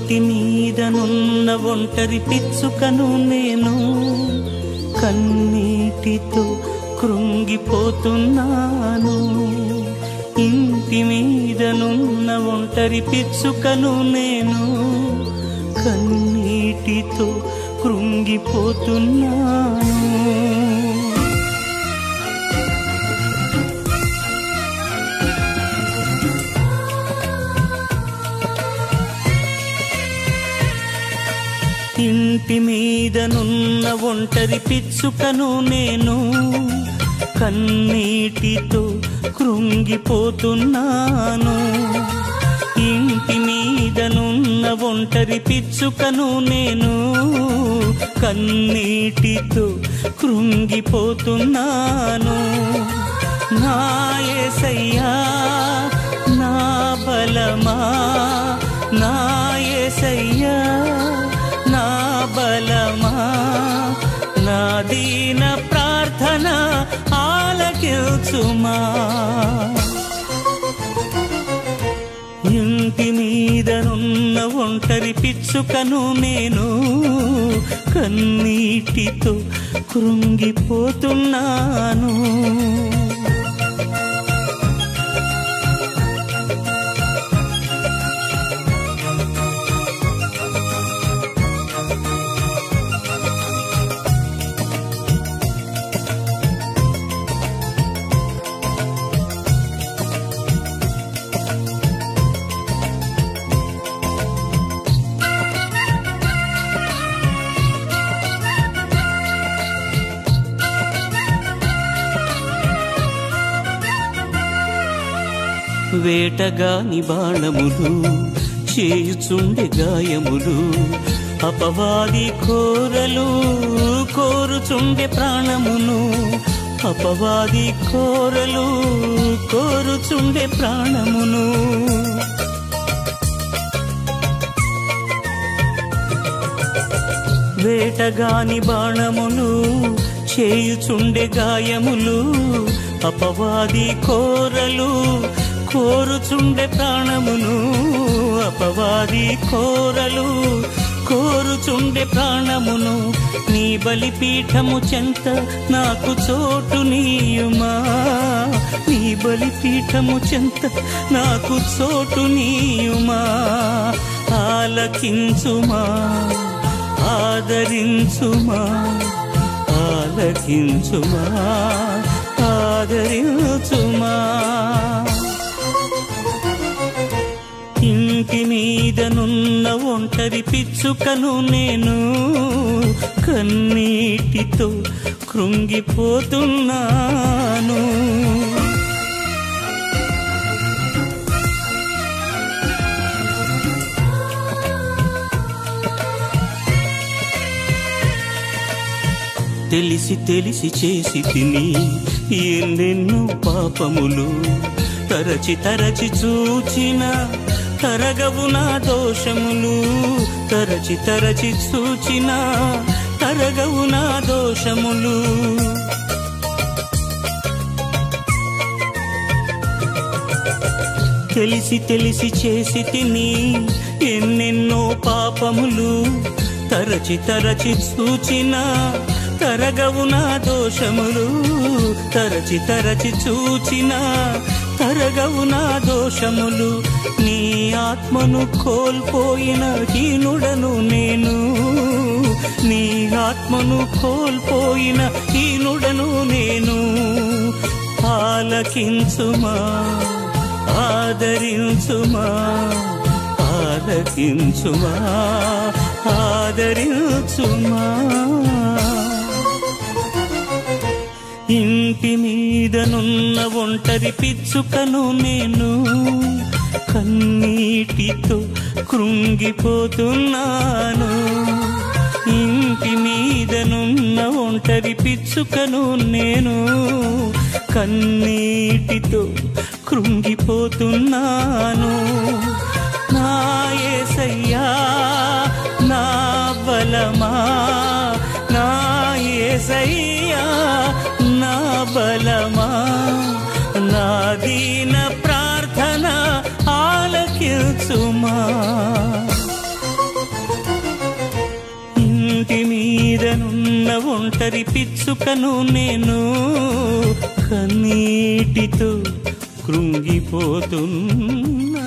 ఇంటి మీదనున్న ఒంటరి పిచ్చుకను నేను కన్నీటితో కృంగిపోతున్నాను ఇంటి మీదనున్న ఒంటరి పిచ్చుకను నేను కన్నీటితో కృంగిపోతున్నాను ఇంటి మీదనున్న ఒంటరి పిచ్చుకను నేను కన్నీటితో కృంగిపోతున్నాను ఇంటి మీదనున్న ఒంటరి పిచ్చుకను నేను కన్నీటితో కృంగిపోతున్నాను నా యేసయ్యా నా బలమా నా యేసయ్యా నా బలమా నా దీన ప్రార్థన ఆలకిల్చుమా ఇంటి మీదనున్న ఒంటరి పిచ్చుకను నేను కన్నీటితో కృంగిపోతున్నాను వేటగాని బాణములు చేయుచుండె గాయములు అపవాది కోరలు కోరుచుండె ప్రాణమును అపవాది కోరలు కోరుచుండె ప్రాణమును వేటగాని బాణములు చేయుచుండె గాయములు అపవాది కోరలు కోరుచుండె ప్రాణమును అపవాది కోరలు కోరుచుండె ప్రాణమును నీ బలిపీఠము చెంత నాకు చోటు నీయుమా నీ బలిపీఠము చెంత నాకు చోటు నీయుమా ఆలకించుమా ఆదరించుమా ఆలకించుమా ఆదరించుమా ఇంటి మీదనున్న ఒంటరి పిచ్చుకను నేను కన్నీటితో కృంగిపోతున్నాను తెలిసి తెలిసి చేసి తిని ఎన్నెన్నో పాపములు తరచి తరచి చూచిన తరగవు నా దోషములు తరచి తరచి చూచిన తరగవు నా దోషములు తెలిసి తెలిసి చేసి తిని ఎన్నెన్నో పాపములు తరచి తరచి చూచిన తరగవు నా దోషములు తరచి తరచి చూచిన తరగవు నా దోషములు నీ ఆత్మను కోల్పోయిన హీనుడను నేను నీ ఆత్మను కోల్పోయిన హీనుడను నేను ఆలకించుమా ఆదరించుమా ఆలకించుమా ఆదరించుమా ఇంటి మీదనున్న ఒంటరి పిచ్చుకను నేను కన్నీటితో కృంగిపోతున్నాను ఇంటి మీదనున్న ఒంటరి పిచ్చుకను నేను కన్నీటితో కృంగిపోతున్నాను నా యేసయ్యా నా బలమా నా యేసయ్యా నా బలమా నా దీన ప్రార్థన ఆలకిల్చుమా నీడనున్న ఒంటరి పిచ్చుకను నేను కన్నీటితో కృంగిపోతున్నా